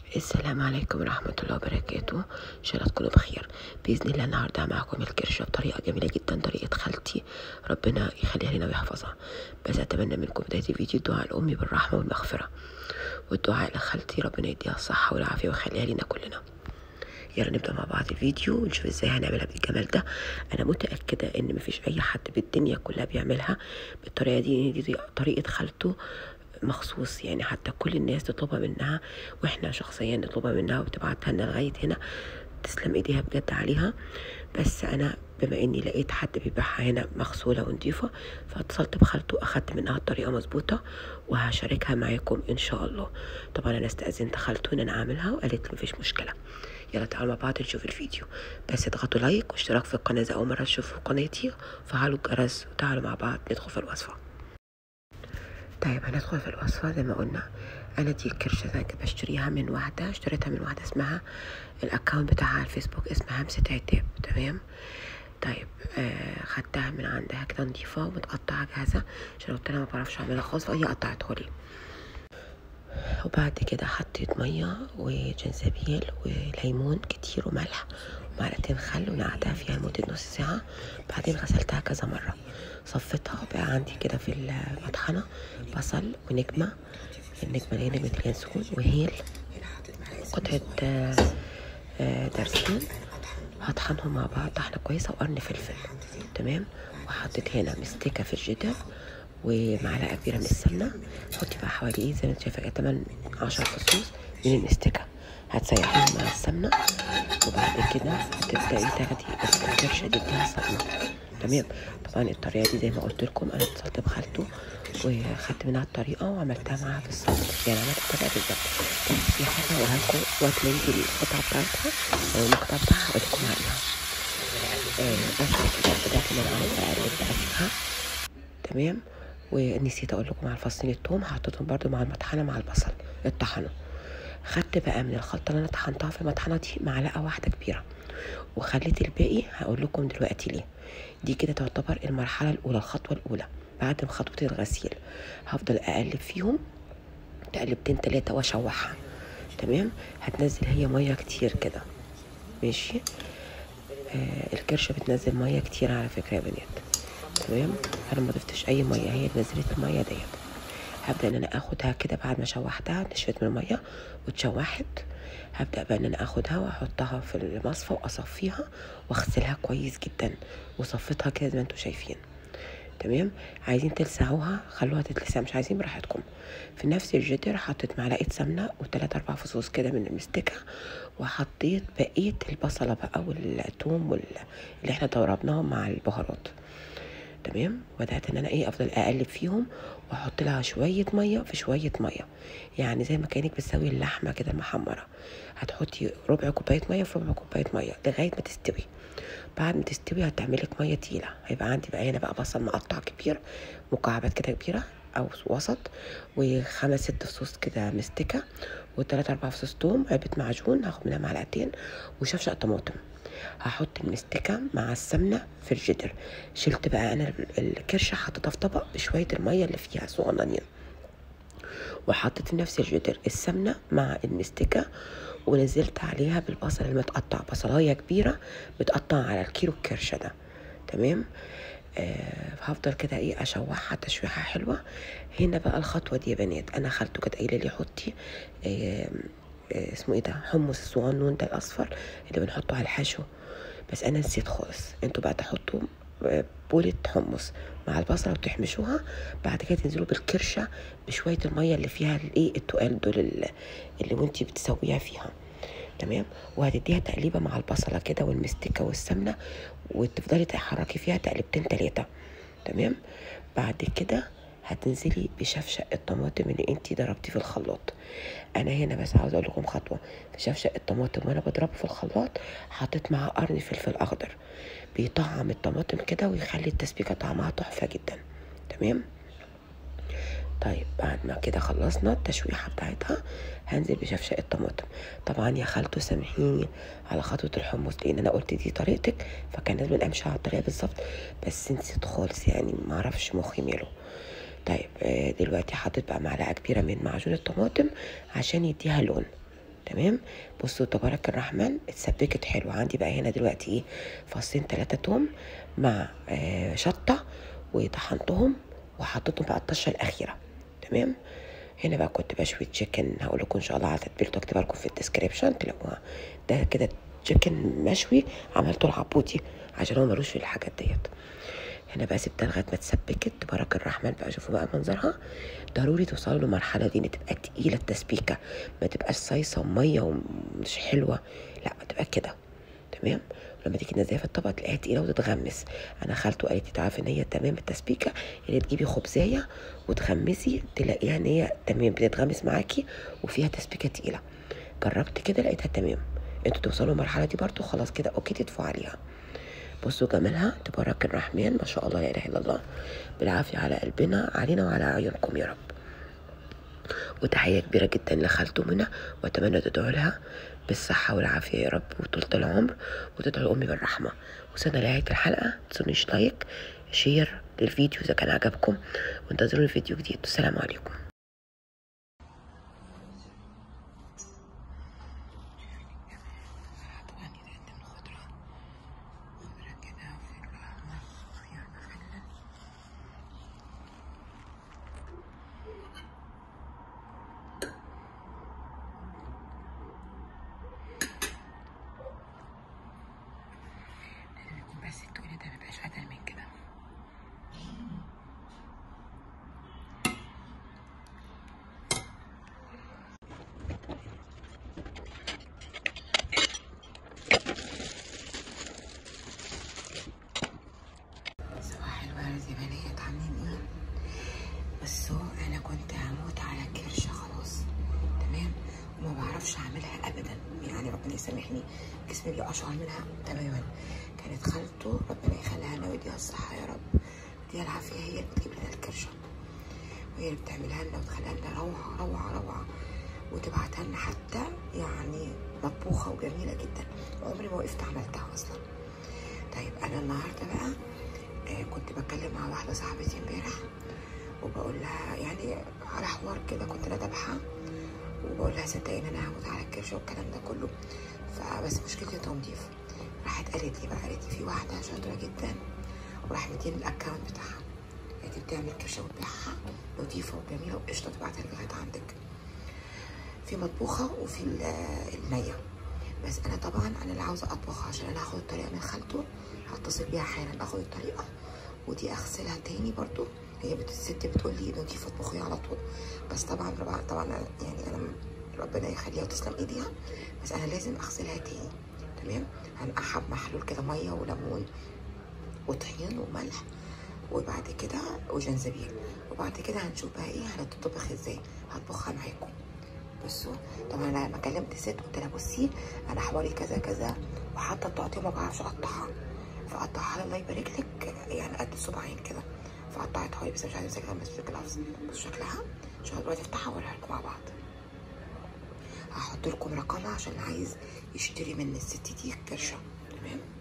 السلام عليكم ورحمة الله وبركاته إن شاء الله تكونوا بخير بإذن الله النهاردة معكم الكرشة بطريقة جميلة جدا طريقة خالتي ربنا يخليها لنا ويحفظها بس أتمنى منكم بداية الفيديو الدعاء لأمي بالرحمة والمغفرة والدعاء لخالتي ربنا يديها الصحة والعافية ويخليها لنا كلنا يلا نبدأ مع بعض الفيديو ونشوف ازاي هنعملها بالجمال ده انا متأكدة ان مفيش اي حد بالدنيا كلها بيعملها بالطريقة دي دي, دي طريقة خالته مخصوص يعني حتى كل الناس تطلبها منها واحنا شخصيا نطلبها منها وبتبعتها لنا لغايه هنا تسلم ايديها بجد عليها بس انا بما اني لقيت حد بيبيعها هنا مغسوله ونضيفه فاتصلت بخالته واخدت منها الطريقه مظبوطه وهشاركها معاكم ان شاء الله طبعا انا استاذنت خالته ان انا اعملها وقالت لي مفيش مشكله يلا تعالوا مع بعض نشوف الفيديو بس اضغطوا لايك واشتراك في القناه اذا اول مره تشوفوا قناتي وفعلوا الجرس وتعالوا مع بعض ندخل في الوصفه طيب هندخل في الوصفة زي ما قلنا أنا دي الكرشة أنا كنت بشتريها من واحدة اشتريتها من واحدة اسمها الأكاونت بتاعها على الفيسبوك اسمها همسة عتاب تمام طيب آه خدتها من عندها كده نضيفة ومتقطعة جاهزة عشان قلت لها ما بعرفش أعملها خالص فهي قطعته لي وبعد كده حطيت مية وجنزبيل وليمون كتير وملح ومعلقتين خل ونقعتها فيها لمدة نص ساعة بعدين غسلتها كذا مرة صفتها بقى عندي كده في المطحنة بصل ونجمة النجمة اللي هي نجمة اليانسون وهيل قطعة درسين هطحنهم مع بعض طحنة كويسة وقرن فلفل تمام وحطيت هنا مستكة في الجدر ومعلقة كبيرة من السمنة حطي بقى حوالي ايه زي ما انت شايفة تمن عشر فصوص من المستكة هتسيحيهم مع السمنة وبعد كده هتبدأي تاخدي الكرشة دي اديها صدمة تمام طبعا الطريقة دي زي ما قلت لكم انا اتصلت بخالته وخدت منها الطريقة وعملتها معاها في الصدر يعني عملت الطريقة بالظبط بس في حاجة هقولها لكم وقت ما يجي القطعة بتاعتها أو المقطع بتاعها هقول لكم عليها آه بس كده بدأت ان انا عايزة اقلب بقى فيها تمام ونسيت اقول لكم على فصين التوم حطيتهم برده مع المطحنه مع البصل اتطحنوا خدت بقى من الخلطه اللي انا طحنتها في المطحنه دي معلقه واحده كبيره وخليت الباقي هقول لكم دلوقتي ليه دي كده تعتبر المرحله الاولى الخطوه الاولى بعد ما خطوه الغسيل هفضل اقلب فيهم تقلبتين تلاتة واشوحها تمام هتنزل هي ميه كتير كده ماشي آه الكرشه بتنزل ميه كتير على فكره يا بنات تمام انا ما ضفتش اي ميه هي اللي نزلت الميه ديت هبدا ان انا اخدها كده بعد ما شوحتها نشفت من الميه واتشوحت هبدا بقى ان انا اخدها واحطها في المصفى واصفيها واغسلها كويس جدا وصفتها كده زي ما انتم شايفين تمام عايزين تلسعوها خلوها تتلسع مش عايزين براحتكم في نفس الجدر حطيت معلقه سمنه وثلاث اربع فصوص كده من المستكه وحطيت بقيه البصله بقى والثوم وال... اللي احنا ضربناهم مع البهارات تمام بدات ان انا ايه افضل اقلب فيهم واحط لها شويه ميه في شويه ميه يعني زي ما كانك بتسوي اللحمه كده المحمره هتحطي ربع كوبايه ميه في ربع كوبايه ميه لغايه ما تستوي بعد ما تستوي هتعملك ميه تقيله هيبقى عندي بقى هنا بقى بصل مقطع كبير مكعبات كده كبيره او وسط وخمس ست فصوص كده مستكه وثلاث اربع فصوص توم علبه معجون هاخد منها معلقتين وشفشق طماطم هحط المستكة مع السمنة في الجدر شلت بقى أنا الكرشة حطيتها في طبق بشوية المية اللي فيها صغننين وحطيت في نفس الجدر السمنة مع المستكة ونزلت عليها بالبصل المتقطع بصلاية كبيرة متقطع على الكيلو الكرشة ده تمام آه هفضل كده ايه اشوحها تشويحه حلوه هنا بقى الخطوه دي يا بنات انا خالته كانت قايله لي حطي آه اسمه ايه ده حمص الصغنون ده الاصفر اللي بنحطه على الحشو بس انا نسيت خالص انتوا بقى تحطوا بولة حمص مع البصلة وتحمشوها بعد كده تنزلوا بالكرشة بشوية المية اللي فيها الايه التقال دول اللي وانتي بتسويها فيها تمام وهتديها تقليبة مع البصلة كده والمستكة والسمنة وتفضلي تحركي فيها تقلبتين تلاتة تمام بعد كده هتنزلي بشفشق الطماطم اللي انتي ضربتيه في الخلاط انا هنا بس عاوزه اقول لكم خطوه في شفشق الطماطم وانا بضربه في الخلاط حطيت معاه قرن فلفل اخضر بيطعم الطماطم كده ويخلي التسبيكه طعمها تحفه جدا تمام طيب بعد ما كده خلصنا التشويحه بتاعتها هنزل بشفشق الطماطم طبعا يا خالته سامحيني على خطوه الحمص لان انا قلت دي طريقتك فكان لازم امشي على الطريقه بالظبط بس نسيت خالص يعني ما اعرفش مخي ماله طيب دلوقتي حطيت بقى معلقه كبيره من معجون الطماطم عشان يديها لون تمام بصوا تبارك الرحمن اتسبكت حلو عندي بقى هنا دلوقتي ايه فصين ثلاثة توم مع آه شطة وطحنتهم وحطيتهم بقى الطشة الأخيرة تمام هنا بقى كنت بشوي تشيكن هقول لكم ان شاء الله على تتبيلته اكتبها لكم في الديسكريبشن تلاقوها ده كده تشيكن مشوي عملته العبودي عشان هو ملوش في الحاجات ديت هنا بقى سبتها لغايه ما اتسبكت تبارك الرحمن بقى شوفوا بقى منظرها ضروري توصلوا للمرحله دي ان تبقى تقيله التسبيكه ما تبقاش صيصه وميه ومش حلوه لا تبقى كده تمام لما تيجي تنزليها في الطبق تلاقيها تقيله وتتغمس انا خالته قالت لي تعرفي ان هي تمام التسبيكه اللي تجيبي خبزايه وتغمسي تلاقيها ان هي تمام بتتغمس معاكي وفيها تسبيكه تقيله جربت كده لقيتها تمام انتوا توصلوا المرحله دي برضو خلاص كده اوكي تدفوا عليها بصوا جمالها تبارك الرحمن ما شاء الله لا اله الا الله بالعافيه على قلبنا علينا وعلى عيونكم يا رب وتحية كبيرة جدا لخالته منى وأتمنى تدعوا لها بالصحة والعافية يا رب وطولة العمر وتدعوا لأمي بالرحمة وصلنا لنهاية الحلقة متنسونيش لايك شير للفيديو إذا كان عجبكم وانتظروا الفيديو جديد والسلام عليكم بس التقيل ده مبقاش أتقل من كده صباح الورد يا بنات عاملين ايه؟ بصوا انا كنت هموت على الكرشه خلاص تمام وما بعرفش اعملها ابدا يعني ربنا يسامحني جسمي بيقشعر منها تماما كانت خالته ربنا يخليها لنا ويديها الصحه يا رب ويديها العافيه هي اللي بتجيب لنا الكرشه وهي اللي بتعملها لنا وتخليها لنا روعه روعه روعه وتبعتها لنا حتى يعني مطبوخه وجميله جدا عمري ما وقفت عملتها اصلا طيب انا النهارده بقى آه كنت بتكلم مع واحده صاحبتي امبارح وبقول لها يعني على حوار كده كنت انا ذابحه وبقول لها صدقيني انا هموت على الكرشه والكلام ده كله فبس مشكلتي تنظيف راحت قالت لي بقى قالت لي في واحده شاطره جدا وراح مديني الاكونت بتاعها قالت بتعمل كرشه وتبيعها نظيفه وجميله وقشطه تبعتها لغايه عندك في مطبوخه وفي النيه بس انا طبعا انا اللي عاوزه اطبخها عشان انا هاخد الطريقه من خالته هتصل بيها حالا اخد الطريقه ودي اغسلها تاني برضو هي الست بتقول لي نضيف اطبخي على طول بس طبعا طبعا يعني انا ربنا يخليها وتسلم ايديها بس انا لازم اغسلها تاني تمام هنقعها بمحلول كده ميه وليمون وطحين وملح وبعد كده وجنزبيل وبعد كده هنشوف بقى ايه هتطبخ ازاي هطبخها معاكم بصوا طبعا انا لما كلمت الست قلت لها بصي انا حوالي كذا كذا وحتى التقطيع ما بعرفش اقطعها فقطعها الله يبارك لك يعني قد صباعين كده فقطعتها لي بس مش عايزه امسكها بس في جلافز بصوا شكلها عشان دلوقتي افتحها واوريها لكم مع بعض هحط لكم رقمها عشان عايز يشتري من الست دي كرشه تمام